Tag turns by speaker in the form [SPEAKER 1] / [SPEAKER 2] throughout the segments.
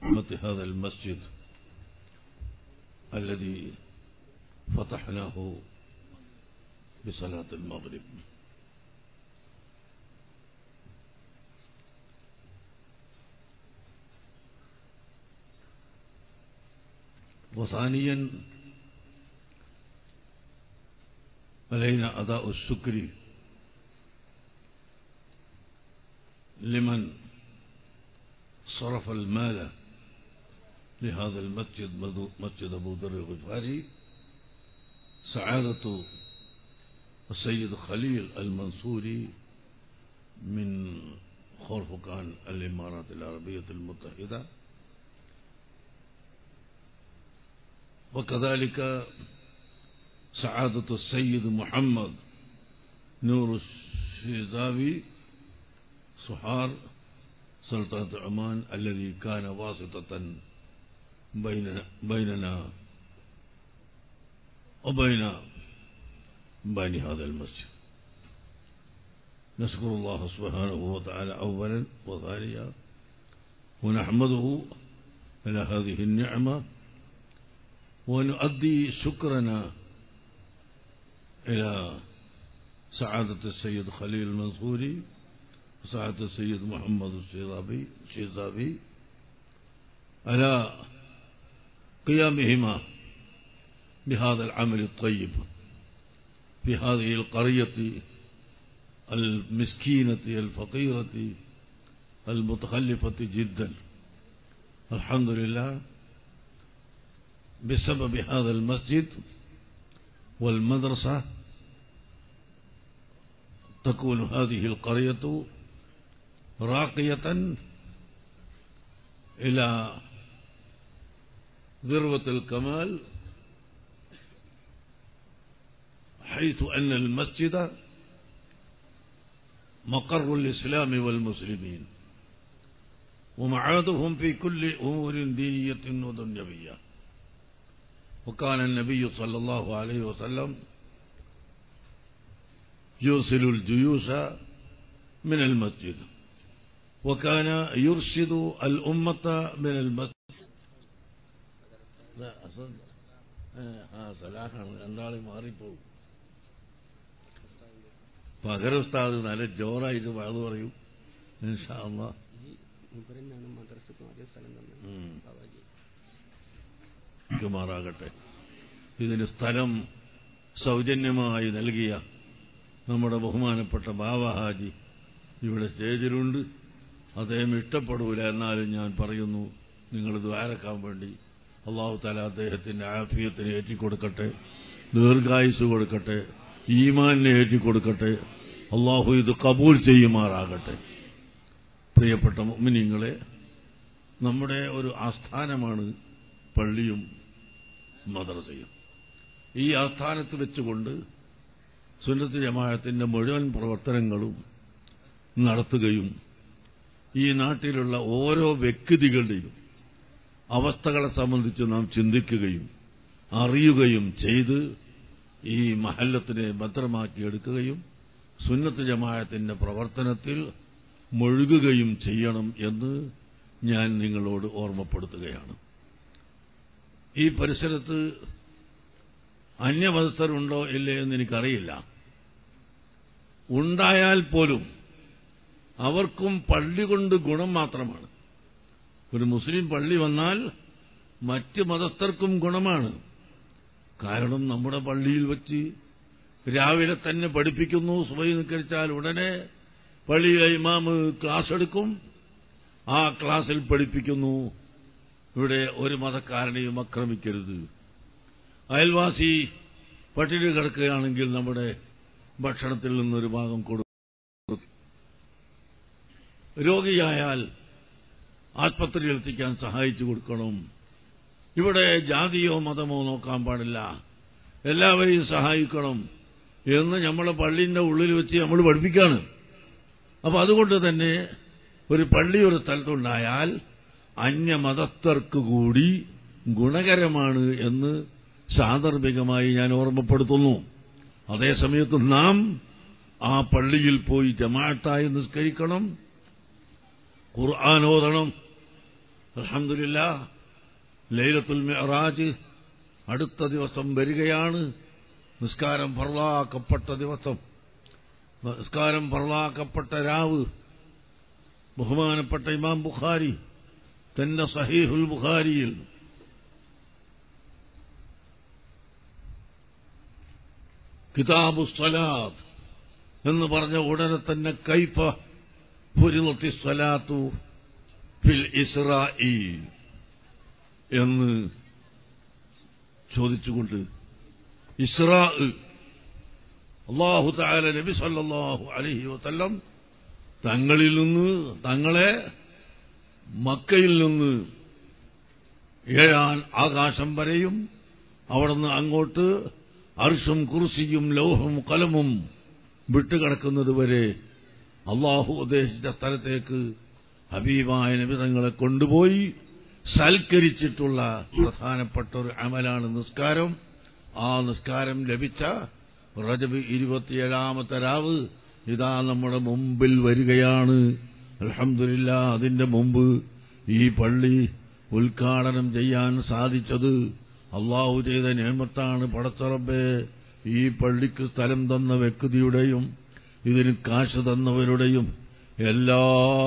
[SPEAKER 1] حرمة هذا المسجد الذي فتحناه بصلاة المغرب وثانيا علينا أداء الشكر لمن صرف المال لهذا المسجد مسجد أبو ذر الغفاري سعادة السيد خليل المنصوري من خورفقان الإمارات العربية المتحدة وكذلك سعادة السيد محمد نور الشيزاوي صحار سلطنة عمان الذي كان واسطة بيننا, بيننا وبين بين هذا المسجد نشكر الله سبحانه وتعالى أولا وثانيا ونحمده على هذه النعمة ونؤدي شكرنا إلى سعادة السيد خليل المنصوري وسعادة السيد محمد الشيزابي الشيزابي على قيامهما بهذا العمل الطيب في هذه القرية المسكينة الفقيرة المتخلفة جدا الحمد لله بسبب هذا المسجد والمدرسة تكون هذه القرية راقية إلى ذروة الكمال حيث أن المسجد مقر الإسلام والمسلمين ومعادهم في كل أمور دينية ودنيوية وكان النبي صلى الله عليه وسلم يرسل الجيوش من المسجد وكان يرشد الأمة من المسجد لا أصلا ആ സലാഹാണ് രണ്ടാളെ മാറിപ്പോകും പകരം ഉസ്താദ് നല്ല ജോറായിട്ട് വഴത് പറയും ഇൻഷാ അള്ളാ
[SPEAKER 2] ഈ മുബരനാണ് മദ്രസക്കും അതേ സ്ഥലം തന്നെ
[SPEAKER 1] ഉം.
[SPEAKER 2] ബാബാജി
[SPEAKER 1] മാറാകട്ടെ ഇതിന് സ്ഥലം സൗജന്യമായി നൽകിയ നമ്മുടെ ബഹുമാനപ്പെട്ട ബാബ ഹാജി ഇവിടെ സ്റ്റേജിലുണ്ട് അദ്ദേഹം ഇഷ്ടപ്പെടൂല എന്നാലും ഞാൻ പറയുന്നു നിങ്ങൾ ദ്വാരക്കാൻ വേണ്ടി അള്ളാഹു താല അദ്ദേഹത്തിന്റെ ആഫിയത്തിന് ഏറ്റിക്കൊടുക്കട്ടെ ദീർഘായുസ് കൊടുക്കട്ടെ ഈമാനിനെ ഏറ്റിക്കൊടുക്കട്ടെ അള്ളാഹു ഇത് കബൂൽ ചെയ്യുമാറാകട്ടെ പ്രിയപ്പെട്ട മുഅ്മിനീങ്ങളെ നമ്മുടെ ഒരു ആസ്ഥാനമാണ് പള്ളിയും മദ്രസയും ഈ ആസ്ഥാനത്ത് വെച്ചുകൊണ്ട് സുന്നത്ത് ജമാഅത്തിന്റെ മുഴുവൻ പ്രവർത്തനങ്ങളും നടത്തുകയും ഈ നാട്ടിലുള്ള ഓരോ വ്യക്തികളുടെയും അവസ്ഥകളെ സംബന്ധിച്ച് നാം ചിന്തിക്കുകയും അറിയുകയും ചെയ്ത് ഈ മഹല്ലത്തിനെ ഭദ്രമാക്കിയെടുക്കുകയും സുന്നത്ത് ജമാഅത്തിന്റെ പ്രവർത്തനത്തിൽ മുഴുകുകയും ചെയ്യണം എന്ന് ഞാൻ നിങ്ങളോട് ഓർമ്മപ്പെടുത്തുകയാണ് ഈ പരിസരത്ത് അന്യമതസ്ഥരുണ്ടോ ഇല്ലേ എന്ന് എനിക്കറിയില്ല ഉണ്ടായാൽ പോലും അവർക്കും പള്ളി കൊണ്ട് ഗുണം മാത്രമാണ് ഒരു മുസ്ലിം പള്ളി വന്നാൽ മറ്റ് മതസ്ഥർക്കും ഗുണമാണ് കാരണം നമ്മുടെ പള്ളിയിൽ വെച്ച് രാവിലെ തന്നെ പഠിപ്പിക്കുന്നു സുബൈ നിക്കരിച്ചാൽ ഉടനെ പള്ളിയിലെ ഇമാമ് ക്ലാസ് എടുക്കും ആ ക്ലാസ്സിൽ പഠിപ്പിക്കുന്നു ഇവിടെ ഒരു മതക്കാരനെയും ആക്രമിക്കരുത് അയൽവാസി പട്ടിണി കിടക്കുകയാണെങ്കിൽ നമ്മുടെ ഭക്ഷണത്തിൽ നിന്നൊരു ഭാഗം കൊടുക്കും രോഗിയായാൽ ആസ്പത്രിയിൽ എത്തിക്കാൻ സഹായിച്ചു കൊടുക്കണം ഇവിടെ ജാതിയോ മതമോ നോക്കാൻ പാടില്ല എല്ലാവരെയും സഹായിക്കണം എന്ന് നമ്മളെ പള്ളിന്റെ ഉള്ളിൽ വെച്ച് നമ്മൾ പഠിപ്പിക്കാണ് അപ്പൊ അതുകൊണ്ട് തന്നെ ഒരു പള്ളി ഒരു സ്ഥലത്തുണ്ടായാൽ അന്യമതസ്ഥർക്ക് കൂടി ഗുണകരമാണ് എന്ന് സാന്ദർഭികമായി ഞാൻ ഓർമ്മപ്പെടുത്തുന്നു അതേസമയത്ത് നാം ആ പള്ളിയിൽ പോയി ജമാഅത്തായി നിസ്കരിക്കണം ഖുർആൻ ഓതണം അലഹമില്ല ലൈലത്തുൽ മെഹറാജ് അടുത്ത ദിവസം വരികയാണ് നിസ്കാരം ഫർലാക്കപ്പെട്ട ദിവസം നിസ്കാരം ഫർലാക്കപ്പെട്ട രാവ് ബഹുമാനപ്പെട്ട ഇമാം ബുഖാരി തന്റെ സഹീഹുൽ ബുഖാരിയിൽ കിതാബു സ്വലാത്ത് എന്ന് പറഞ്ഞ ഉടനെ തന്നെ കൈഫ ഫുരിലത്തി സ്വലാത്തു ഫിൽ ഇസ്രായി എന്ന് ചോദിച്ചുകൊണ്ട് ഇസ്രാ അള്ളാഹു താല നബി സല്ലാഹു അലഹി വസ്ല്ലം തങ്ങളിൽ നിന്ന് തങ്ങളെ മക്കയിൽ നിന്ന് ഏഴാൻ ആകാശം വരെയും അവിടുന്ന് അങ്ങോട്ട് അർഷും കുർസിയും ലൗഹും കലമും വിട്ടുകിടക്കുന്നത് വരെ അള്ളാഹു ഉദ്ദേശിച്ച സ്ഥലത്തേക്ക് ഹബീബായ നബിതങ്ങളെ കൊണ്ടുപോയി സൽക്കരിച്ചിട്ടുള്ള പ്രധാനപ്പെട്ട ഒരു അമലാണ് നിസ്കാരം ആ നിസ്കാരം ലഭിച്ച റജബ് ഇരുപത്തിയേഴാമത്തെ രാവ് ഇതാ നമ്മുടെ മുമ്പിൽ വരികയാണ് അലഹമില്ല അതിന്റെ മുമ്പ് ഈ പള്ളി ഉദ്ഘാടനം ചെയ്യാൻ സാധിച്ചത് അള്ളാഹു ചെയ്ത നിയമത്താണ് പടച്ചറബെ ഈ പള്ളിക്ക് സ്ഥലം തന്ന വ്യക്തിയുടെയും ഇതിന് കാശ് തന്നവരുടെയും എല്ലാ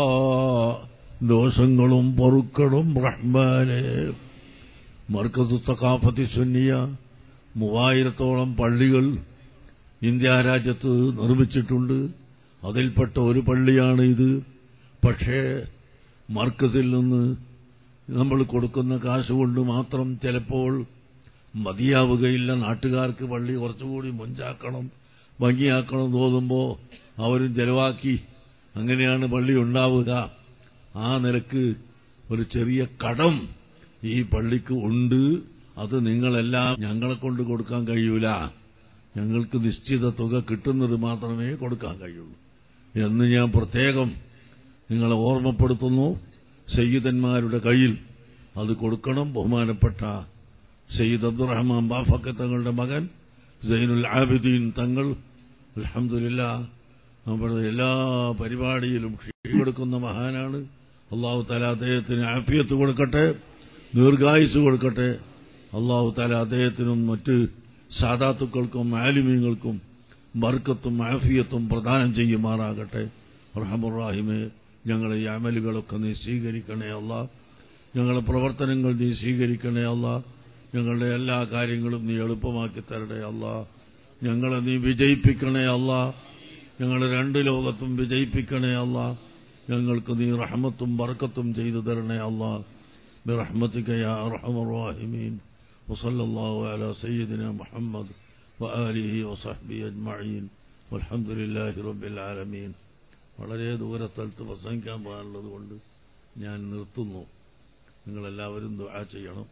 [SPEAKER 1] ദോഷങ്ങളും പൊറുക്കണം റഹ്മാനെ മർക്കസ് തക്കാഫത്തി സുന്നിയ മൂവായിരത്തോളം പള്ളികൾ ഇന്ത്യ രാജ്യത്ത് നിർമ്മിച്ചിട്ടുണ്ട് അതിൽപ്പെട്ട ഒരു പള്ളിയാണ് ഇത് പക്ഷേ മർക്കസിൽ നിന്ന് നമ്മൾ കൊടുക്കുന്ന കാശ് കൊണ്ട് മാത്രം ചിലപ്പോൾ മതിയാവുകയില്ല നാട്ടുകാർക്ക് പള്ളി കുറച്ചുകൂടി മുഞ്ചാക്കണം ഭംഗിയാക്കണം തോന്നുമ്പോൾ അവരും ചെലവാക്കി അങ്ങനെയാണ് പള്ളി ഉണ്ടാവുക ആ നിലക്ക് ഒരു ചെറിയ കടം ഈ പള്ളിക്ക് ഉണ്ട് അത് നിങ്ങളെല്ലാം ഞങ്ങളെ കൊണ്ട് കൊടുക്കാൻ കഴിയൂല ഞങ്ങൾക്ക് നിശ്ചിത തുക കിട്ടുന്നത് മാത്രമേ കൊടുക്കാൻ കഴിയുള്ളൂ എന്ന് ഞാൻ പ്രത്യേകം നിങ്ങളെ ഓർമ്മപ്പെടുത്തുന്നു സയ്യിദന്മാരുടെ കയ്യിൽ അത് കൊടുക്കണം ബഹുമാനപ്പെട്ട സയ്യിദ് അബ്ദുറഹ്മാൻ ബാഫക്ക തങ്ങളുടെ മകൻ സൈനുൽ ആബിദീൻ തങ്ങൾ അലഹമില്ല നമ്മുടെ എല്ലാ പരിപാടിയിലും കൊടുക്കുന്ന മഹാനാണ് അള്ളാഹു താല അദ്ദേഹത്തിന് ആഫിയത്ത് കൊടുക്കട്ടെ ദീർഘായുസ് കൊടുക്കട്ടെ അള്ളാഹു താല അദ്ദേഹത്തിനും മറ്റ് സാദാത്തുക്കൾക്കും ആലിമീങ്ങൾക്കും ബർക്കത്തും ആഫിയത്തും പ്രദാനം ചെയ്യുമാറാകട്ടെ റഹമുറാഹിമെ ഞങ്ങളെ ഈ അമലുകളൊക്കെ നീ സ്വീകരിക്കണേ അല്ല ഞങ്ങളെ പ്രവർത്തനങ്ങൾ നീ സ്വീകരിക്കണേ അല്ല ഞങ്ങളുടെ എല്ലാ കാര്യങ്ങളും നീ എളുപ്പമാക്കി തരണേ അല്ല ഞങ്ങളെ നീ വിജയിപ്പിക്കണേ അല്ല ഞങ്ങളെ രണ്ട് ലോകത്തും വിജയിപ്പിക്കണേ അല്ല ഞങ്ങൾക്ക് നീ റഹ്മത്തും ബർക്കത്തും ചെയ്തു തരണേ അല്ല برحمتك يا أرحم الراحمين وصلى الله على سيدنا محمد وآله وصحبه أجمعين والحمد لله رب العالمين വളരെ ദൂരസ്ഥലത്ത് പ്രസംഗിക്കാൻ പാടുള്ളത് കൊണ്ട് ഞാൻ നിർത്തുന്നു നിങ്ങളെല്ലാവരും ദുആ ചെയ്യണം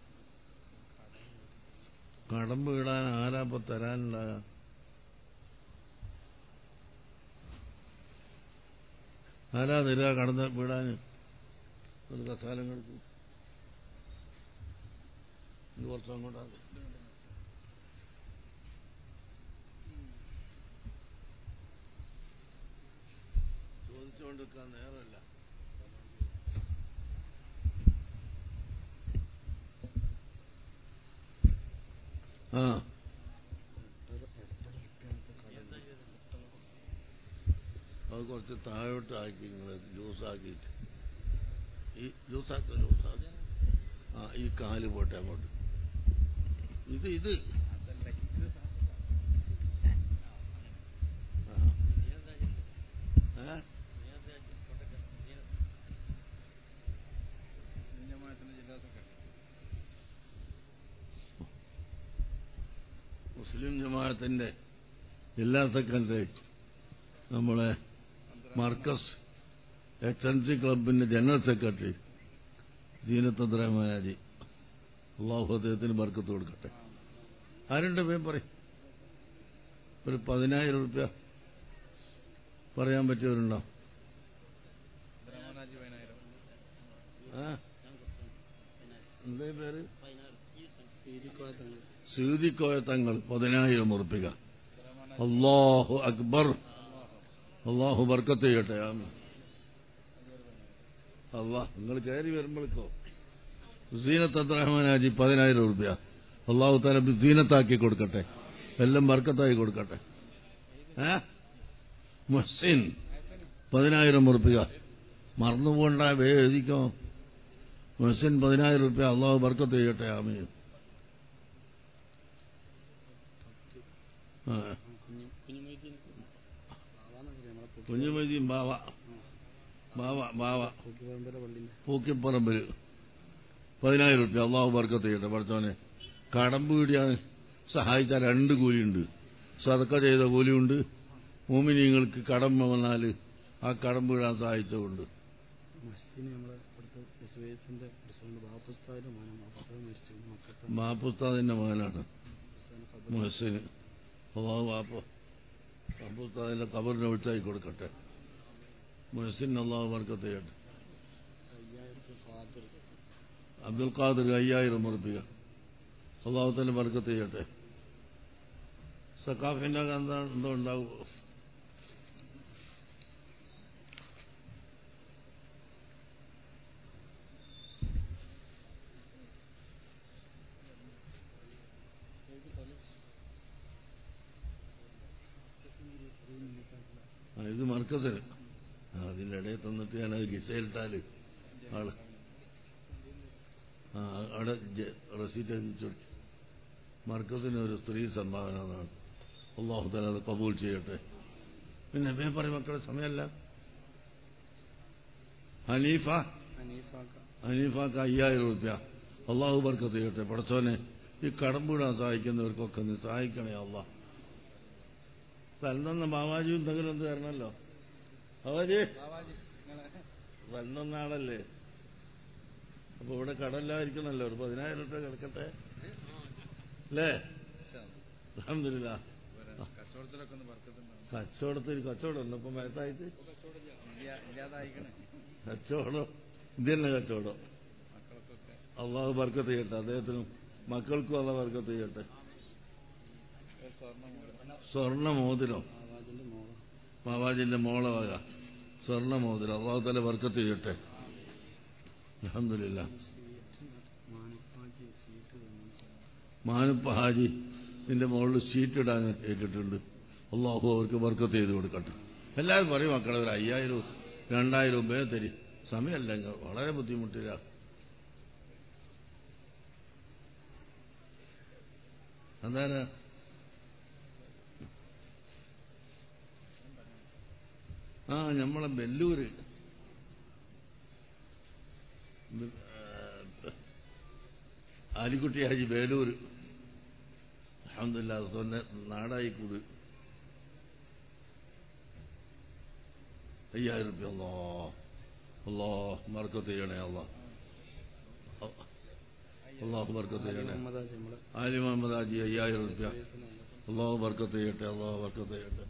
[SPEAKER 1] കടം വീടാൻ ആരാപ്പ തരാനുള്ള ആരാ തരാ കടന്ന് വീടാൻ ഒരു കസാലങ്ങൾക്ക് ഇത് കുറച്ച് അങ്ങോട്ടാണ് ചോദിച്ചുകൊണ്ടിരിക്കാൻ നേരമല്ല ആ അത് കുറച്ച് താഴോട്ട് ആക്കി നിങ്ങൾ ജ്യൂസാക്കിയിട്ട് ഈ ജ്യൂസാക്ക ജ്യൂസാക്കി ആ ഈ കാല് പോട്ടെ അങ്ങോട്ട് ഇത് ഇത് ആ. ഏ? മുസ്ലിം ജമാഅത്തിന്റെ ജില്ലാ സെക്രട്ടറി നമ്മളെ മർക്കസ് എക്സൻസി ക്ലബിന്റെ ജനറൽ സെക്രട്ടറി സീനത്ത് അബ്ദുറഹ്മാനാജി അള്ളാഹു അദ്ദേഹത്തിന് ബർക്കത്ത് കൊടുക്കട്ടെ ആരുടെ പേര് പറയും ഒരു പതിനായിരം റുപ്യ പറയാൻ പറ്റിയവരുണ്ടോ ആ എന്തേ പേര് സീതിക്കോയ തങ്ങൾ പതിനായിരം ഉറപ്പിക അള്ളാഹു അക്ബർ അള്ളാഹു ബർക്കത്ത് ചെയ്യട്ടെ ആമീൻ അല്ല നിങ്ങൾ കയറി വരുമ്പോഴേക്കോ സീനത്ത് അബ്ദുറഹ്മാനാജി പതിനായിരം റുപ്യ അള്ളാഹു താല സീനത്താക്കി കൊടുക്കട്ടെ എല്ലാം ബർക്കത്തായി കൊടുക്കട്ടെ ഏ മുഹ്സിൻ പതിനായിരം റുപ്യ മറന്നുപോണ്ട വേദിക്കോ മുഹ്സിൻ പതിനായിരം റുപ്യ അള്ളാഹു ബർക്കത്ത് ചെയ്യട്ടെ ആമീൻ ആ
[SPEAKER 2] കുഞ്ഞു കുഞ്ഞുമൈദീൻ ബാവാന്നൊക്കെ നമ്മളെ പൊക്കി
[SPEAKER 1] കുഞ്ഞുമതിയും ബാവ ബാവ ബാവ
[SPEAKER 2] പൊക്കിപ്പറമ്പര പള്ളിന്റെ
[SPEAKER 1] പൂക്കിപ്പറമ്പിൽ പതിനായിരം റുപ്യ അള്ളാഹു ബർക്കത്ത് ചെയ്യട്ടെ പഠിച്ചവനെ കടമ്പ് വീടിയാൻ സഹായിച്ച രണ്ട് കൂലിയുണ്ട് സതക്ക ചെയ്ത കൂലിയുണ്ട് മൂമിനിങ്ങൾക്ക് കടമ്പ വന്നാൽ ആ കടമ്പ് വീഴാൻ സഹായിച്ചതുണ്ട്
[SPEAKER 2] മസ്ജിന് നമ്മളെ ഇവിടുത്തെ എസ് വൈ എസിന്റെ പ്രസിഡന്റ് ബാപ്പുസ്താദിന്റെ മോനെ ബാപ്പുസ്താദ് മരിച്ചു മക്കത്തെ
[SPEAKER 1] മാപ്പുസ്താദിന്റെ മകനാണ്
[SPEAKER 2] ഹുസൈൻ ഖബർ
[SPEAKER 1] മുഹസിന് അള്ളാഹു വാപ്പ മാപ്പുസ്താദിന്റെ കബറിനെ വിളിച്ചായി കൊടുക്കട്ടെ മുഹസിൻ അള്ളാഹു ബർക്കത്ത് ചെയ്യട്ടെ
[SPEAKER 2] അയ്യായിരം ഖാദർ
[SPEAKER 1] അബ്ദുൽ ഖാദർ അയ്യായിരം ഉറപ്പിക അള്ളാഹുത്തന്നെ ബർക്കത്ത് ചെയ്യട്ടെ സക്കാഫിന്റെ എന്താ എന്തോ ഉണ്ടാവും ആ, ഇത് മർക്കസിന് ആ, അതിന്റെ ഇടയിൽ തന്നിട്ട് ഞാൻ അത് ഗിസയിലിട്ടാല് ആള് ആ അവിടെ ജ- റസീറ്റ് എഴുതിച്ചു മർക്കസിന് ഒരു സ്ത്രീ സംഭാവന എന്നാണ് അള്ളാഹു തല അത് കബൂൽ ചെയ്യട്ടെ പിന്നെ വേ പറയും മക്കളുടെ സമയമല്ല ഹനീഫ
[SPEAKER 2] ഹനീഫാക്ക
[SPEAKER 1] ഹനീഫാക്ക് അയ്യായിരം റുപ്യ അള്ളാഹു ബർക്കത്ത് ചെയ്യട്ടെ പടച്ചോനെ ഈ കടമ്പിടാൻ സഹായിക്കുന്നവർക്കൊക്കെ നീ സഹായിക്കണേ അള്ളാഹ് തല്ലെന്ന ബാവാജിയും എന്തെങ്കിലും എന്ത് തരണമല്ലോ ബാവാജി തല്ലെന്ന ആളല്ലേ അപ്പൊ ഇവിടെ കടമില്ലാതിരിക്കണല്ലോ ഒരു പതിനായിരം റുപ്യ കിടക്കട്ടെ അല്ലേ അലഹമില്ല
[SPEAKER 3] കച്ചവടത്തിലൊക്കെ ഒന്ന് വർക്കത്തുണ്ടാവും
[SPEAKER 1] കച്ചവടത്തിൽ കച്ചവടം ഉണ്ട് ഇപ്പൊ മേത്തായിട്ട്
[SPEAKER 3] ഇല്ലാതായിക്കണേ
[SPEAKER 1] കച്ചവടം ഇത് തന്നെ കച്ചവടം
[SPEAKER 3] മക്കൾക്കൊക്കെ
[SPEAKER 1] അള്ളാഹു ബർക്കത്ത് ചെയ്യട്ടെ അദ്ദേഹത്തിനും മക്കൾക്കും അള്ള ബർക്കത്ത് ചെയ്യട്ടെ
[SPEAKER 3] ഒരു സ്വർണ്ണം മൂലം
[SPEAKER 1] സ്വർണ്ണ മോതിരം
[SPEAKER 2] ആവാജിന്റെ മോള്
[SPEAKER 1] ബാബാജിന്റെ മോളെ വക സ്വർണ്ണ മോതിരം അള്ളാഹു തല ബർക്കത്ത് ചെയ്യട്ടെ അലഹമില്ല
[SPEAKER 2] സീറ്റ് മാനപ്പാജി സീറ്റ് തന്നു
[SPEAKER 1] മാനുപ്പ ഹാജി നിന്റെ മുകളിൽ ഷീറ്റ് ഇടാൻ ഏറ്റിട്ടുണ്ട് അള്ളാഹു അവർക്ക് ബർക്കത്ത് ചെയ്ത് കൊടുക്കട്ടെ എല്ലാവരും പറയും മക്കളെ ഒരു അയ്യായിരം രണ്ടായിരം രൂപയെ തരും സമയമല്ല ഇങ്ങ് വളരെ ബുദ്ധിമുട്ടില്ല എന്താണ് ആ നമ്മളെ ബെല്ലൂര് ബെ- ആ, ആലിക്കുട്ടി ഹാജി ബേലൂര് അഹമ്മദില്ല സ്വന്നെ നാടായിക്കൂട് അയ്യായിരം റുപ്യ അല്ലോ അല്ലോ ബർക്കത്ത് ചെയ്യണേ അല്ലോ അള്ളാഹു ബർക്കത്ത് ചെയ്യണേ
[SPEAKER 2] മുഹമ്മദ് നമ്മളെ
[SPEAKER 1] ആലി മുഹമ്മദ് ഹാജി അയ്യായിരം റുപ്യ
[SPEAKER 2] വയസ്സിന്
[SPEAKER 1] അള്ളാഹു ബർക്കത്ത് ചെയ്യട്ടെ അള്ളാഹു ബർക്കത്ത് ചെയ്യട്ടെ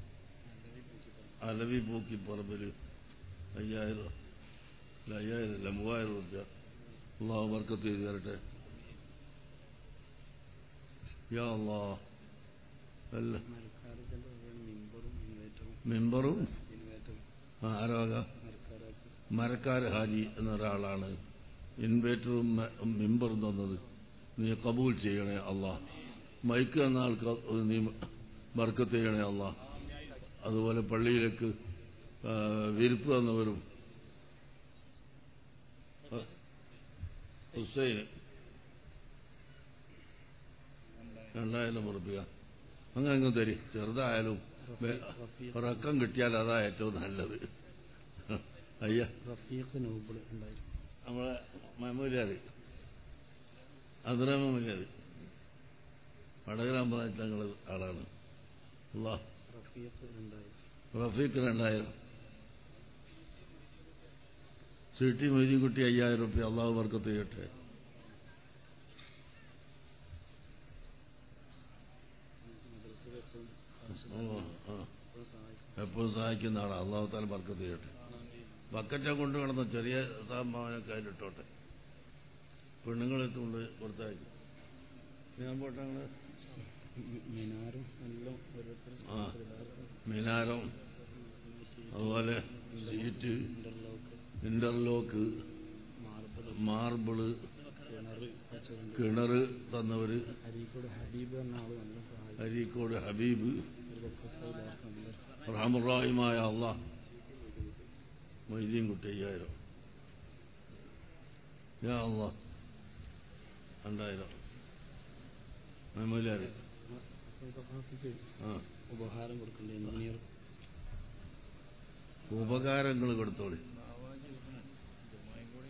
[SPEAKER 1] അലവി പൂക്കി പറമ്പിൽ അയ്യായിരം അല്ല അയ്യായിരം അല്ല മൂവായിരം റുപ്യ അള്ളാഹു ബർക്കത്ത് ചെയ്ത് തരട്ടെ യാ അള്ളാ അല്ല
[SPEAKER 2] മരക്കാരത്തിന്റെ വകയാണ് മിമ്പറും ഇൻവേറ്ററും
[SPEAKER 1] മെമ്പറും
[SPEAKER 2] ഇൻവേറ്ററും
[SPEAKER 1] ആരാക
[SPEAKER 2] മരക്കാരാച്ച്
[SPEAKER 1] മരക്കാർ ഹാജി എന്നൊരാളാണ് ഇൻവേറ്ററും മെമ്പറും തന്നത് നീ കബൂൽ ചെയ്യണേ അള്ളാഹ് മൈക്ക് എന്ന ആൾക്ക് നീ ബർക്കത്ത് ചെയ്യണേ അള്ളാഹ് അതുപോലെ പള്ളിയിലേക്ക് ആ, വിരിപ്പ് തന്നവരും ആ, ഹുസൈന് രണ്ടായാലും ഉറപ്പിക അങ്ങനെ അങ്ങ് തരി ചെറുതായാലും വെ- ഉറക്കം കിട്ടിയാൽ അതാ ഏറ്റവും നല്ലത് അയ്യ
[SPEAKER 2] റഫീഖ് നോബിൾ ഉണ്ടായി
[SPEAKER 1] നമ്മളെ മമ്മൂലിയാറ് അതിരമ മമ്മൂലിയാറ് വടകര അമ്പലങ്ങൾ ആളാണ് അള്ളാ
[SPEAKER 2] റഫീഖ് ഉണ്ടായി
[SPEAKER 1] റഫീഖ് രണ്ടായിരം ചീട്ടി മൊയ്തീൻകുട്ടി അയ്യായിരം റുപ്യ അള്ളാഹു വർക്കത്ത് ചെയ്യട്ടെ
[SPEAKER 2] മദ്രസയിൽ എപ്പോഴും
[SPEAKER 1] ഓ, ആ.
[SPEAKER 2] എപ്പോഴും സഹായിക്കും
[SPEAKER 1] എപ്പോഴും സഹായിക്കുന്ന ആളാണ് അള്ളാഹു താല ബർക്കത്ത് ചെയ്യട്ടെ ബക്കറ്റ കൊണ്ടു കിടന്ന ചെറിയ സംഭാവനയൊക്കെ അതിലിട്ടോട്ടെ പെണ്ണുങ്ങളെത്തുകൊണ്ട് കൊടുത്തയക്കും ഞാൻ പോട്ടെ ഞങ്ങള്
[SPEAKER 2] മി- മിനാറും എല്ലാം ഓരോരുത്തരും
[SPEAKER 1] ആ. മിനാരം അതുപോലെ seat
[SPEAKER 2] interlock
[SPEAKER 1] interlock
[SPEAKER 2] marble
[SPEAKER 1] marble
[SPEAKER 2] കിണർ വെച്ചതുണ്ട്
[SPEAKER 1] കിണർ തന്നവര്
[SPEAKER 2] അരീക്കോട് ഹബീബ് എന്ന ആള് നല്ല സഹായിച്ചു
[SPEAKER 1] അരീക്കോട് ഹബീബ്
[SPEAKER 2] ഒരു ബക്കസ്താവിലാർക്ക് നല്ല
[SPEAKER 1] റഹമുറായുമായ അള്ളാഹ് മൊയ്തീൻ കുട്ടി അയ്യായിരം യാ അള്ളാഹ് രണ്ടായിരം മെമ്മൂലാര്
[SPEAKER 2] സഹാഫിക്ക്
[SPEAKER 1] ആ
[SPEAKER 2] ഉപഹാരം കൊടുക്കേണ്ട എഞ്ചിനീയർ
[SPEAKER 1] ഉപകാരങ്ങൾ കൊടുത്തോളി
[SPEAKER 3] ബാവാജി കൊടുക്കണം ജുമായും കൂടി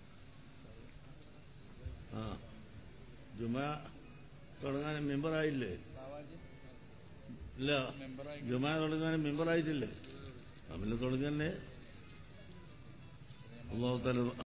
[SPEAKER 1] ആ ജുമ തുടങ്ങാൻ മെമ്പറായില്ലേ
[SPEAKER 3] ബാവാജി
[SPEAKER 1] ഇല്ല
[SPEAKER 3] മെമ്പറായി
[SPEAKER 1] ജുമ തുടങ്ങാൻ മെമ്പറായിട്ടില്ലേ അവന് തുടങ്ങന്നെ അള്ളാഹു തല